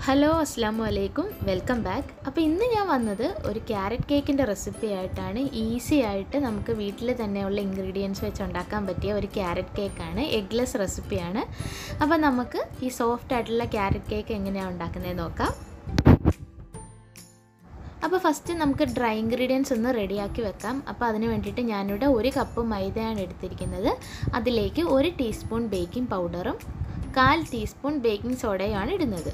hello അസ്സാം വലൈക്കും welcome back അപ്പോൾ ഇന്ന് ഞാൻ വന്നത് ഒരു ക്യാരറ്റ് കേക്കിൻ്റെ റെസിപ്പി ആയിട്ടാണ് ഈസി ആയിട്ട് നമുക്ക് വീട്ടിൽ തന്നെയുള്ള ഇൻഗ്രീഡിയൻസ് വെച്ച് ഉണ്ടാക്കാൻ പറ്റിയ ഒരു ക്യാരറ്റ് കേക്കാണ് എഗ്ലെസ് റെസിപ്പിയാണ് അപ്പോൾ നമുക്ക് ഈ സോഫ്റ്റ് ആയിട്ടുള്ള ക്യാരറ്റ് കേക്ക് എങ്ങനെയാണ് ഉണ്ടാക്കുന്നത് നോക്കാം അപ്പോൾ ഫസ്റ്റ് നമുക്ക് ഡ്രൈ ഇൻഗ്രീഡിയൻസ് ഒന്ന് റെഡിയാക്കി വെക്കാം അപ്പോൾ അതിന് വേണ്ടിയിട്ട് ഞാനിവിടെ ഒരു കപ്പ് മൈദയാണ് എടുത്തിരിക്കുന്നത് അതിലേക്ക് ഒരു ടീസ്പൂൺ ബേക്കിംഗ് പൗഡറും കാൽ ടീസ്പൂൺ ബേക്കിംഗ് സോഡയുമാണ് ഇടുന്നത്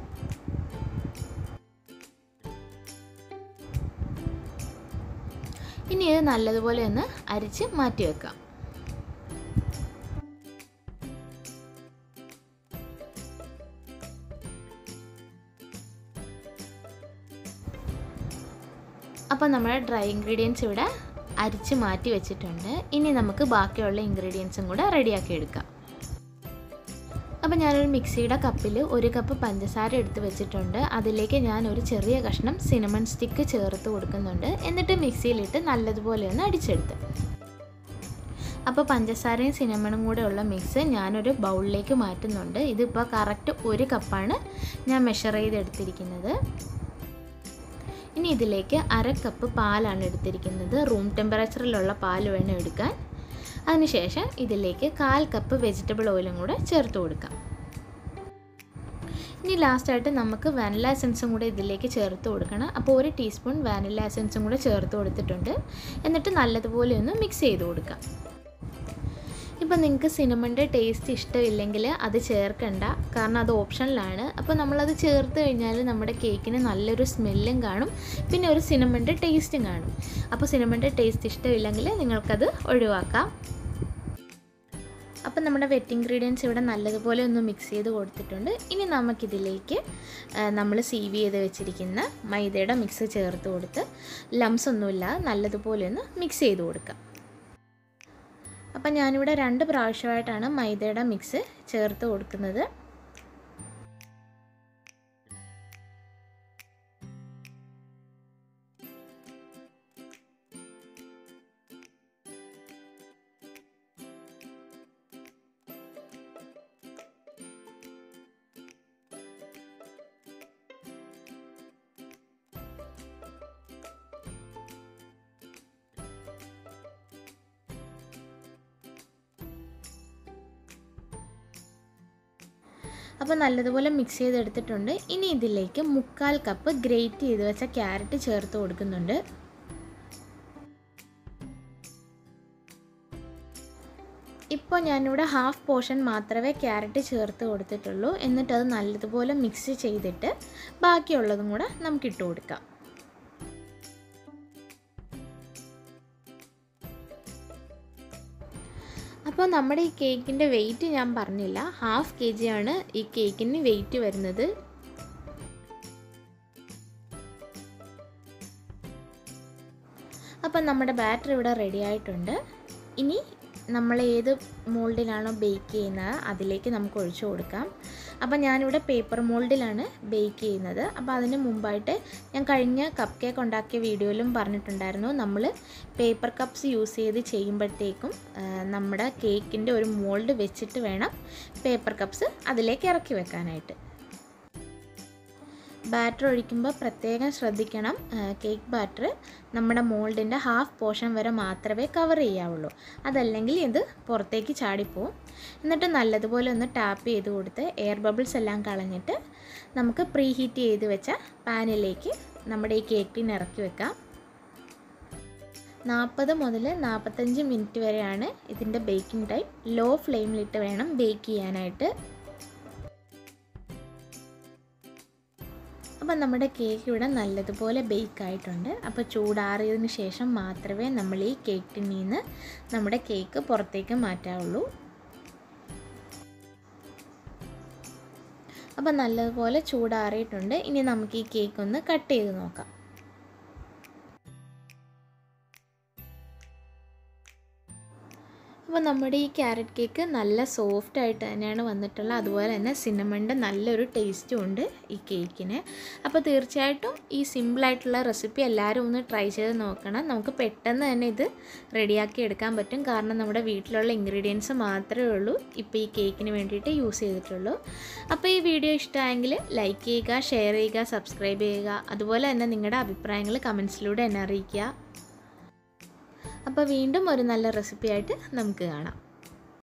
ഇനി ഇത് നല്ലതുപോലെ ഒന്ന് അരിച്ച് മാറ്റി വെക്കാം അപ്പോൾ നമ്മുടെ ഡ്രൈ ഇൻഗ്രീഡിയൻസ് ഇവിടെ അരിച്ച് മാറ്റി വെച്ചിട്ടുണ്ട് ഇനി നമുക്ക് ബാക്കിയുള്ള ഇൻഗ്രീഡിയൻസും കൂടെ റെഡിയാക്കി എടുക്കാം അപ്പോൾ ഞാനൊരു മിക്സിയുടെ കപ്പിൽ ഒരു കപ്പ് പഞ്ചസാര എടുത്ത് വെച്ചിട്ടുണ്ട് അതിലേക്ക് ഞാൻ ഒരു ചെറിയ കഷ്ണം സിനമൺ സ്റ്റിക്ക് ചേർത്ത് കൊടുക്കുന്നുണ്ട് എന്നിട്ട് മിക്സിയിലിട്ട് നല്ലതുപോലെ ഒന്ന് അടിച്ചെടുത്ത് അപ്പോൾ പഞ്ചസാരയും സിനമണും കൂടെ ഉള്ള മിക്സ് ഞാനൊരു ബൗളിലേക്ക് മാറ്റുന്നുണ്ട് ഇതിപ്പോൾ കറക്റ്റ് ഒരു കപ്പാണ് ഞാൻ മെഷർ ചെയ്തെടുത്തിരിക്കുന്നത് ഇനി ഇതിലേക്ക് അര കപ്പ് പാലാണ് എടുത്തിരിക്കുന്നത് റൂം ടെമ്പറേച്ചറിലുള്ള പാൽ വേണം എടുക്കാൻ അതിനുശേഷം ഇതിലേക്ക് കാൽ കപ്പ് വെജിറ്റബിൾ ഓയിലും കൂടെ ചേർത്ത് കൊടുക്കാം ഇനി ലാസ്റ്റായിട്ട് നമുക്ക് വാനില എസൻസും കൂടെ ഇതിലേക്ക് ചേർത്ത് കൊടുക്കണം അപ്പോൾ ഒരു ടീസ്പൂൺ വാനില എസൻസും കൂടെ ചേർത്ത് കൊടുത്തിട്ടുണ്ട് എന്നിട്ട് നല്ലതുപോലെ ഒന്ന് മിക്സ് ചെയ്ത് കൊടുക്കാം ഇപ്പം നിങ്ങൾക്ക് സിനമൻ്റെ ടേസ്റ്റ് ഇഷ്ടമില്ലെങ്കിൽ അത് ചേർക്കണ്ട കാരണം അത് ഓപ്ഷനിലാണ് അപ്പോൾ നമ്മളത് ചേർത്ത് കഴിഞ്ഞാൽ നമ്മുടെ കേക്കിന് നല്ലൊരു സ്മെല്ലും കാണും പിന്നെ ഒരു സിനമൻ്റെ ടേസ്റ്റും കാണും അപ്പോൾ സിനമൻ്റെ ടേസ്റ്റ് ഇഷ്ടമില്ലെങ്കിൽ നിങ്ങൾക്കത് ഒഴിവാക്കാം അപ്പം നമ്മുടെ വെറ്റ് ഇൻഗ്രീഡിയൻസ് ഇവിടെ നല്ലതുപോലെ ഒന്ന് മിക്സ് ചെയ്ത് കൊടുത്തിട്ടുണ്ട് ഇനി നമുക്കിതിലേക്ക് നമ്മൾ സീവ് ചെയ്ത് വെച്ചിരിക്കുന്ന മൈദയുടെ മിക്സ് ചേർത്ത് കൊടുത്ത് ലംസ് ഒന്നുമില്ല നല്ലതുപോലെ ഒന്ന് മിക്സ് ചെയ്ത് കൊടുക്കാം അപ്പം ഞാനിവിടെ രണ്ട് പ്രാവശ്യമായിട്ടാണ് മൈദയുടെ മിക്സ് ചേർത്ത് കൊടുക്കുന്നത് അപ്പോൾ നല്ലതുപോലെ മിക്സ് ചെയ്തെടുത്തിട്ടുണ്ട് ഇനി ഇതിലേക്ക് മുക്കാൽ കപ്പ് ഗ്രേറ്റ് ചെയ്ത് വെച്ച ക്യാരറ്റ് ചേർത്ത് കൊടുക്കുന്നുണ്ട് ഇപ്പോൾ ഞാനിവിടെ ഹാഫ് പോർഷൻ മാത്രമേ ക്യാരറ്റ് ചേർത്ത് കൊടുത്തിട്ടുള്ളൂ എന്നിട്ട് അത് നല്ലതുപോലെ മിക്സ് ചെയ്തിട്ട് ബാക്കിയുള്ളതും കൂടെ നമുക്ക് ഇട്ട് കൊടുക്കാം അപ്പോൾ നമ്മുടെ ഈ കേക്കിൻ്റെ വെയിറ്റ് ഞാൻ പറഞ്ഞില്ല ഹാഫ് കെ ജി ആണ് ഈ കേക്കിന് വെയിറ്റ് വരുന്നത് അപ്പം നമ്മുടെ ബാറ്റർ ഇവിടെ റെഡി ആയിട്ടുണ്ട് ഇനി നമ്മൾ ഏത് മോൾഡിലാണോ ബേക്ക് ചെയ്യുന്നത് അതിലേക്ക് നമുക്ക് ഒഴിച്ചു കൊടുക്കാം അപ്പോൾ ഞാനിവിടെ പേപ്പർ മോൾഡിലാണ് ബേക്ക് ചെയ്യുന്നത് അപ്പോൾ അതിന് മുമ്പായിട്ട് ഞാൻ കഴിഞ്ഞ കപ്പ് കേക്ക് ഉണ്ടാക്കിയ വീഡിയോയിലും പറഞ്ഞിട്ടുണ്ടായിരുന്നു നമ്മൾ പേപ്പർ കപ്സ് യൂസ് ചെയ്ത് ചെയ്യുമ്പോഴത്തേക്കും നമ്മുടെ കേക്കിൻ്റെ ഒരു മോൾഡ് വെച്ചിട്ട് വേണം പേപ്പർ കപ്സ് അതിലേക്ക് ഇറക്കി വെക്കാനായിട്ട് ബാറ്റർ ഒഴിക്കുമ്പോൾ പ്രത്യേകം ശ്രദ്ധിക്കണം കേക്ക് ബാറ്റർ നമ്മുടെ മോൾഡിൻ്റെ ഹാഫ് പോർഷൻ വരെ മാത്രമേ കവർ ചെയ്യാവുള്ളൂ അതല്ലെങ്കിൽ ഇത് പുറത്തേക്ക് ചാടിപ്പോവും എന്നിട്ട് നല്ലതുപോലെ ഒന്ന് ടാപ്പ് ചെയ്ത് കൊടുത്ത് എയർ ബബിൾസ് എല്ലാം കളഞ്ഞിട്ട് നമുക്ക് പ്രീ ഹീറ്റ് ചെയ്ത് വെച്ച പാനിലേക്ക് നമ്മുടെ ഈ കേക്ക് ടിൻ ഇറക്കി വെക്കാം നാൽപ്പത് മുതൽ നാൽപ്പത്തഞ്ച് മിനിറ്റ് വരെയാണ് ഇതിൻ്റെ ബേക്കിംഗ് ടൈം ലോ ഫ്ലെയിമിലിട്ട് വേണം ബേക്ക് ചെയ്യാനായിട്ട് അപ്പം നമ്മുടെ കേക്ക് ഇവിടെ നല്ലതുപോലെ ബേക്ക് ആയിട്ടുണ്ട് അപ്പോൾ ചൂടാറിയതിന് ശേഷം മാത്രമേ നമ്മൾ ഈ കേക്ക് ടിന്നിൽ നിന്ന് നമ്മുടെ കേക്ക് പുറത്തേക്ക് മാറ്റാവുള്ളൂ അപ്പം നല്ലതുപോലെ ചൂടാറിയിട്ടുണ്ട് ഇനി നമുക്ക് ഈ കേക്ക് ഒന്ന് കട്ട് ചെയ്ത് നോക്കാം അപ്പോൾ അപ്പോൾ നമ്മുടെ ഈ ക്യാരറ്റ് കേക്ക് നല്ല സോഫ്റ്റ് ആയിട്ട് തന്നെയാണ് വന്നിട്ടുള്ളത് അതുപോലെ തന്നെ സിനമണിൻ്റെ നല്ലൊരു ടേസ്റ്റും ഉണ്ട് ഈ കേക്കിന് അപ്പോൾ തീർച്ചയായിട്ടും ഈ സിമ്പിളായിട്ടുള്ള റെസിപ്പി എല്ലാവരും ഒന്ന് ട്രൈ ചെയ്ത് നോക്കണം നമുക്ക് പെട്ടെന്ന് തന്നെ ഇത് റെഡിയാക്കി എടുക്കാൻ പറ്റും കാരണം നമ്മുടെ വീട്ടിലുള്ള ഇൻഗ്രീഡിയൻസ് മാത്രമേ ഉള്ളൂ ഇപ്പോൾ ഈ കേക്കിന് വേണ്ടിയിട്ട് യൂസ് ചെയ്തിട്ടുള്ളൂ അപ്പോൾ ഈ വീഡിയോ ഇഷ്ടമായെങ്കിൽ ലൈക്ക് ചെയ്യുക ഷെയർ ചെയ്യുക സബ്സ്ക്രൈബ് ചെയ്യുക അതുപോലെ തന്നെ നിങ്ങളുടെ അഭിപ്രായങ്ങൾ കമൻസിലൂടെ എന്നെ അറിയിക്കുക അപ്പോൾ വീണ്ടും ഒരു നല്ല റെസിപ്പി ആയിട്ട് നമുക്ക് കാണാം